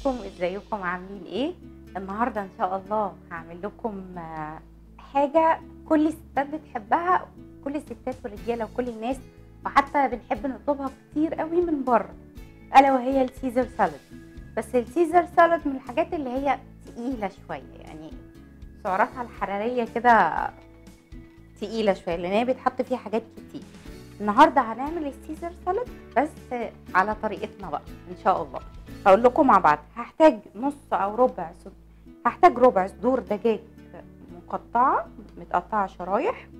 عليكم ازيكم عاملين ايه النهارده ان شاء الله هعمل لكم آه، حاجه كل الستات بتحبها كل الستات والرجاله وكل الناس وحتى بنحب نطلبها كتير قوي من بره الا وهي السيزر سالاد بس السيزر سالاد من الحاجات اللي هي تقيله شويه يعني سعراتها الحراريه كده تقيله شويه لان هي بيتحط فيها حاجات كتير النهارده هنعمل السيزر سالاد بس على طريقتنا بقى ان شاء الله هقول لكم مع بعض هحتاج نص او ربع صد... هحتاج ربع صدور دجاج مقطعه متقطعه شرايح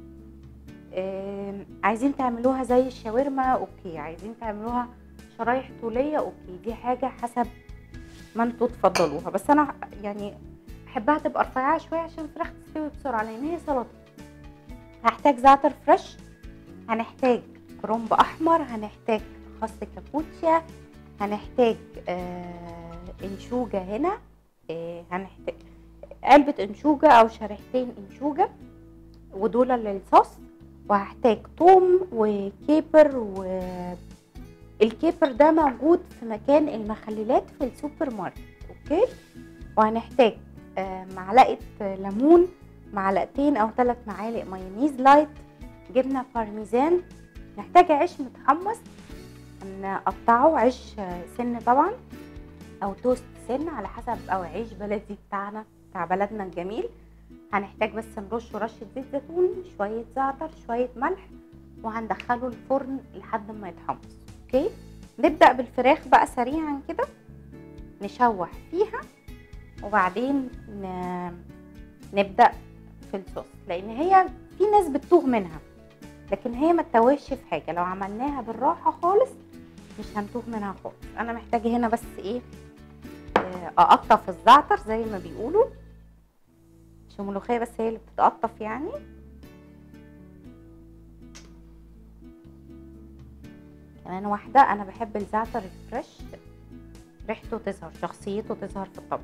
آم، عايزين تعملوها زي الشاورما اوكي عايزين تعملوها شرايح طوليه اوكي دي حاجه حسب ما انتوا تفضلوها بس انا يعني احبها تبقى رفيعه شويه عشان الفراخ تستوي بسرعه لان هي سلطه هحتاج زعتر فريش هنحتاج كرنب احمر هنحتاج خس كابوتشا هنحتاج آه انشوجة هنا آه هنحتاج علبة انشوجة او شريحتين انشوجة ودول للصوص وهحتاج توم وكيبر و الكيبر ده موجود في مكان المخللات في السوبر ماركت اوكي وهنحتاج آه معلقة ليمون معلقتين او ثلاث معالق مايونيز لايت جبنة بارميزان نحتاج عيش متحمص هنقطعه عيش سن طبعا او توست سن على حسب او عيش بلدي بتاعنا بتاع بلدنا الجميل هنحتاج بس نرش رشة زيت زيتون شوية زعتر شوية ملح وهندخله الفرن لحد ما يتحمص اوكي نبدأ بالفراخ بقى سريعا كده نشوح فيها وبعدين ن... نبدأ في الصوص لان هي في ناس بتتوه منها لكن هي ما تتوهش في حاجه لو عملناها بالراحه خالص مش هنتوه منها خالص انا محتاجه هنا بس ايه آه، اقطف الزعتر زي ما بيقولوا عشان الملوخيه بس هي اللي بتتقطف يعني كمان واحده انا بحب الزعتر الفريش ريحته تظهر شخصيته تظهر في الطبق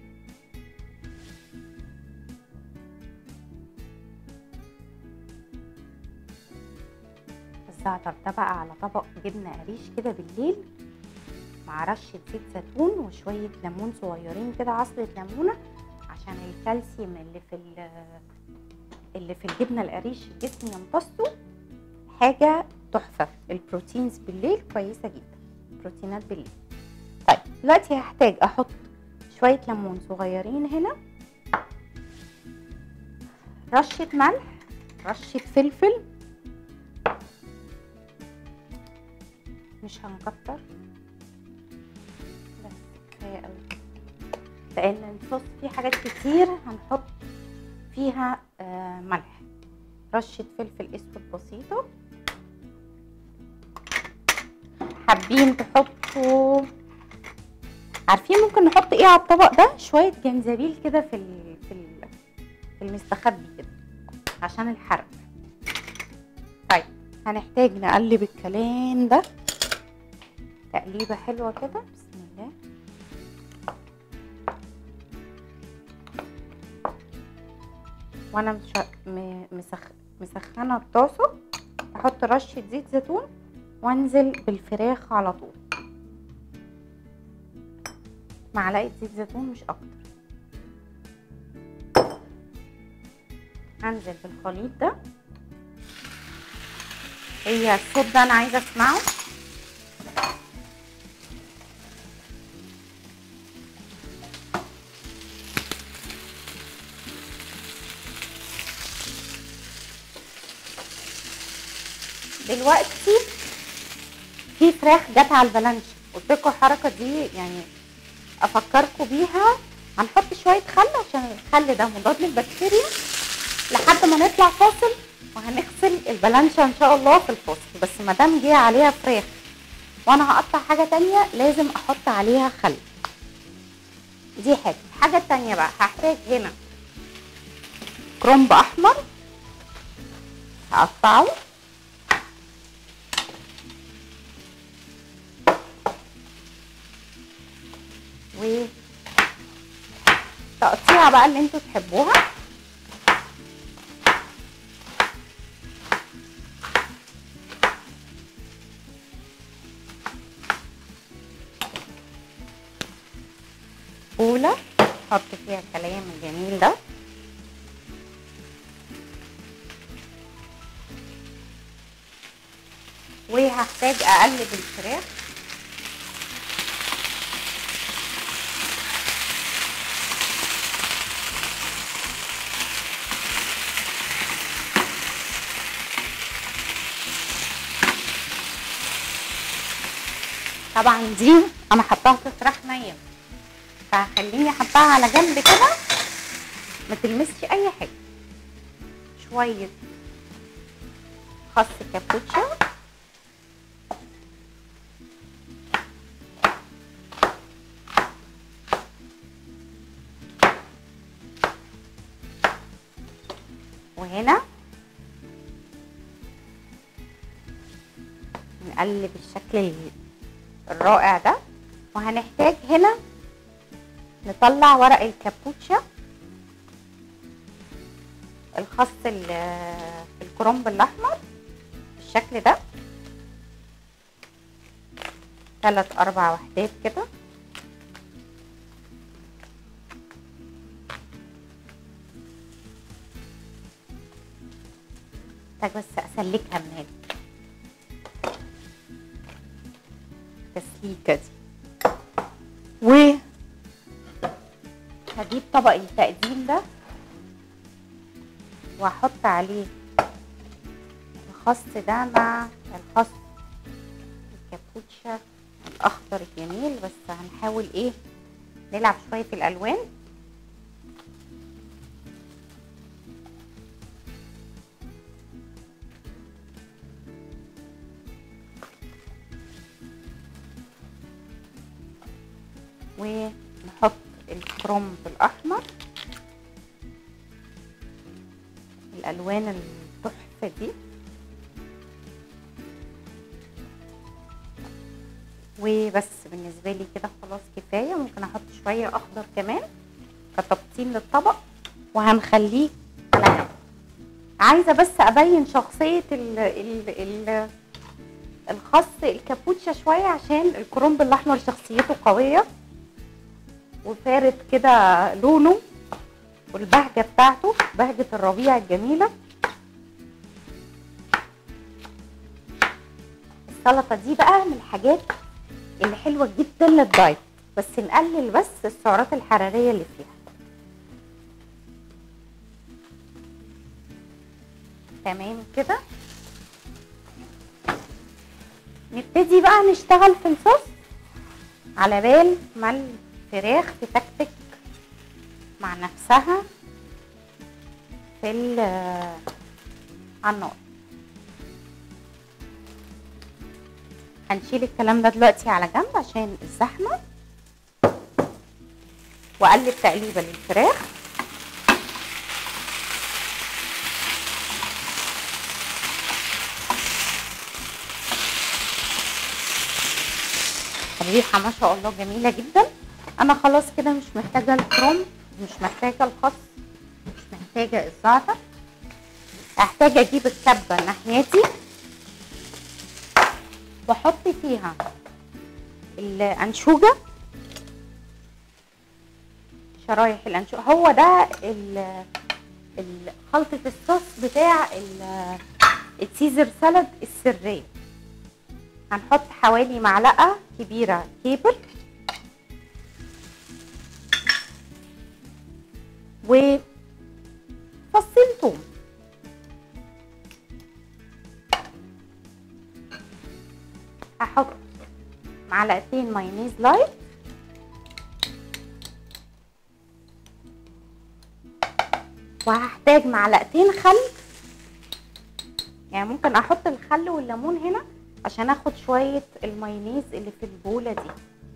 الزعتر ده بقى على طبق جبنه قريش كده بالليل مع رشه زيت زيتون وشويه ليمون صغيرين كده عصره ليمونه عشان الكالسيوم اللي في ال- اللي في الجبنه القريش الجسم يمتصه حاجه تحفه البروتينز بالليل كويسه جدا بروتينات بالليل طيب دلوقتي هحتاج احط شويه ليمون صغيرين هنا رشه ملح رشه فلفل مش هنكتر بس كفايه قوي لان الصوص فيه حاجات كتير هنحط فيها آه ملح رشه فلفل اسود بسيطه حابين تحطوا عارفين ممكن نحط ايه على الطبق ده شويه جنزبيل كده في ال... في ال... في المستخبي كده عشان الحرق طيب هنحتاج نقلب الكلام ده تقليبه حلوه كده بسم الله وانا مش م- مسخ... مسخنه الطاسه احط رشه زيت زيتون وانزل بالفراخ على طول معلقه زيت زيتون مش اكتر هنزل بالخليط ده هي الصوت ده انا عايزه اسمعه دلوقتي في فراخ جت على البلانش قلت لكم الحركه دي يعني افكركم بيها هنحط شويه خل عشان الخل ده مضاد للبكتيريا لحد ما نطلع فاصل وهنغسل البلانشا ان شاء الله في الفاصل بس ما دام جه عليها فراخ وانا هقطع حاجه تانية لازم احط عليها خل دي حاجه الحاجه التانية بقى هحتاج هنا كرنب احمر هقطعه و تقطيعه بقى اللي انتوا تحبوها فيها الكلام الجميل ده وهحتاج اقلب الفراخ طبعا دي انا حطاها في فراخ نيه فهخليني احطها على جنب كده ما تلمسش اي حاجه شويه خس كابوتشا وهنا نقلب الشكل الرائع ده وهنحتاج هنا نطلع ورق الكابوتشا الخاص الكرنب الاحمر بالشكل ده ثلاث اربع وحدات كده محتاج بس اسلكها من هنا التسليكه دي و هجيب طبق التقديم ده واحط عليه الخس ده مع الخس الكابوتشا الاخضر الجميل بس هنحاول ايه نلعب شويه في الالوان ونحط الكرنب الاحمر الالوان التحفه دي وبس بالنسبه لي كده خلاص كفايه ممكن احط شويه اخضر كمان كتبطين للطبق وهنخليه على جنب عايزه بس ابين شخصيه ال ال ال الخس الكابوتشا شويه عشان الكرنب الاحمر شخصيته قويه وفارد كده لونه والبهجه بتاعته بهجه الربيع الجميله السلطه دي بقى من الحاجات اللي حلوه جدا للدايت بس نقلل بس السعرات الحراريه اللي فيها تمام كده نبتدي بقى نشتغل في الصوص على بال ما الفراخ تتكتك مع نفسها في على النار هنشيل الكلام ده دلوقتي على جنب عشان الزحمه واقلب تقليبه للفراخ الريحه ما شاء الله جميله جدا انا خلاص كده مش محتاجه الكرنب مش محتاجه الخس مش محتاجه الزعتر هحتاج اجيب الكبه ناحيتي بحط فيها الانشوجه شرايح الانشوجه هو ده خلطه الصوص بتاع السيزر سالاد السريه هنحط حوالي معلقه كبيره كيبل وفصين توم هحط معلقتين مايونيز لايت وهحتاج معلقتين خل يعني ممكن احط الخل والليمون هنا عشان اخد شويه المايونيز اللي في البوله دي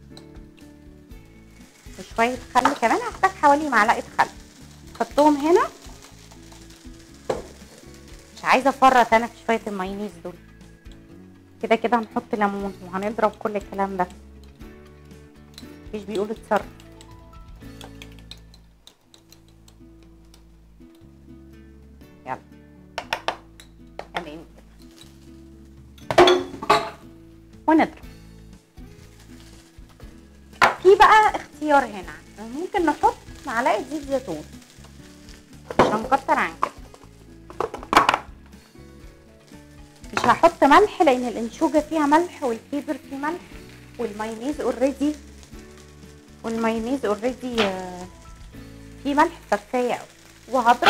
وشويه خل كمان هحتاج حوالي معلقه خل احطهم هنا مش عايزه افرط انا في شويه المايونيز دول كده كده هنحط ليمون وهنضرب كل الكلام ده مفيش بيقول اتصرف يلا تمام ونضرب في بقى اختيار هنا ممكن نحط معلقه زيت زيتون مش هنكتر عن كده مش هحط ملح لان الانشوجه فيها ملح والكيبر فيه ملح والمايونيز اوريدي والمايونيز اوريدي فيه ملح فكفايه قوي وهضرب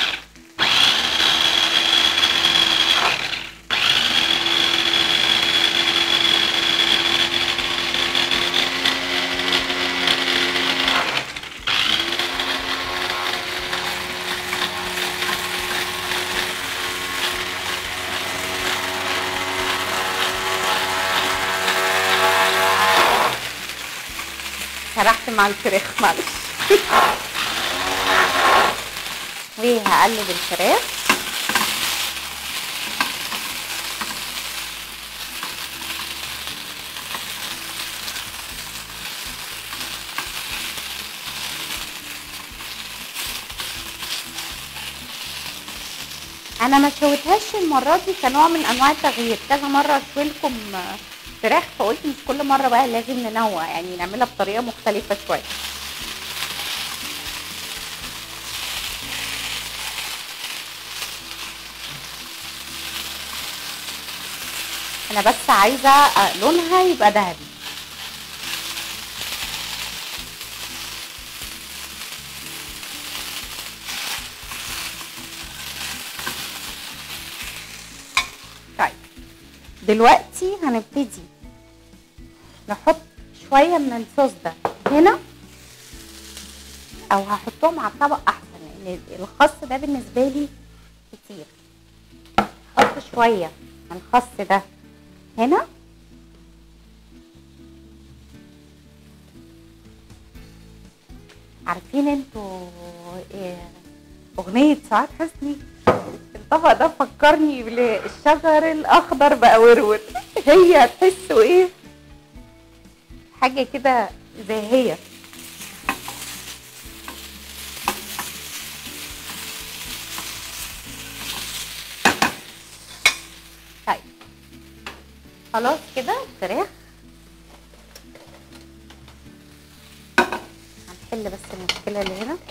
سرحت مع الفراخ معلش وهقلب الفراخ انا ما شويتهاش المره دي كنوع من انواع التغيير كذا مره اشوي لكم فراخ فقلت مش كل مره بقى لازم ننوع يعني نعملها بطريقه مختلفه شويه انا بس عايزه لونها يبقى ذهبي طيب دلوقتي هنبتدي نحط شويه من الصوص ده هنا او هحطهم على الطبق احسن لان الخس ده بالنسبه لي كتير احط شويه من الخس ده هنا عارفين انتوا إيه اغنيه سعاد حسني الطبق ده فكرني بالشجر الاخضر بقى ورور هي تحسوا ايه حاجه كده زاهيه طيب خلاص كده الفراخ هنحل بس المشكله اللي هنا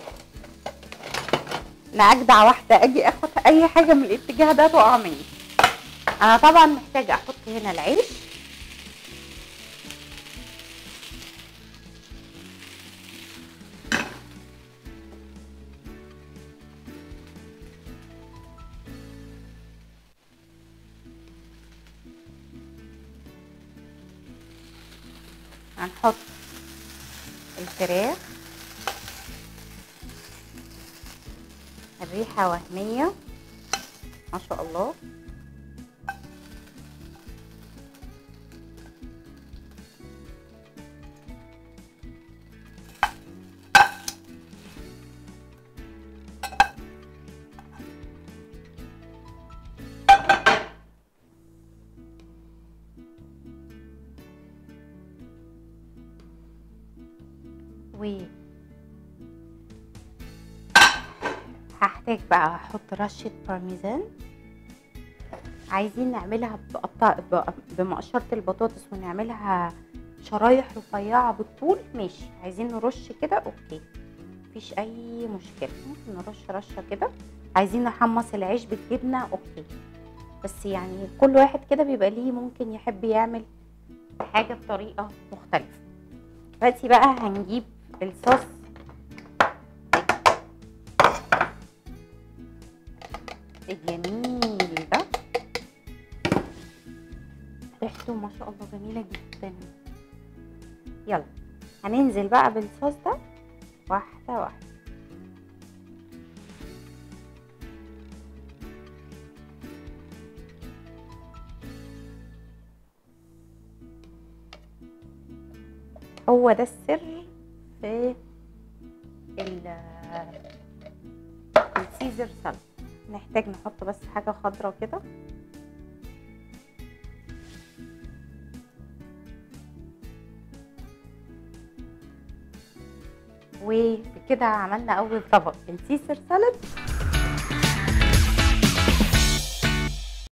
لا اجدع واحده اجي اخد اي حاجه من الاتجاه ده تقع مني انا طبعا محتاجه احط هنا العيش هنحط الفراخ الريحة وهمية ما شاء الله و هحتاج بقى احط رشة بارميزان عايزين نعملها بقطع ب- بمقشرة البطاطس ونعملها شرايح رفيعة بالطول ماشي عايزين نرش كده اوكي مفيش اي مشكلة ممكن نرش رشة كده عايزين نحمص العيش بالجبنة اوكي بس يعني كل واحد كده بيبقى ليه ممكن يحب يعمل حاجة بطريقة مختلفة دلوقتي بقى هنجيب الصوص الجميل ده ريحته ما شاء الله جميلة جدا يلا هننزل بقى بالصوص ده واحدة واحدة هو ده السر في ال السيزر سالاد نحتاج نحط بس حاجة خضرة كده وبكده عملنا أول طبق السيزر سالاد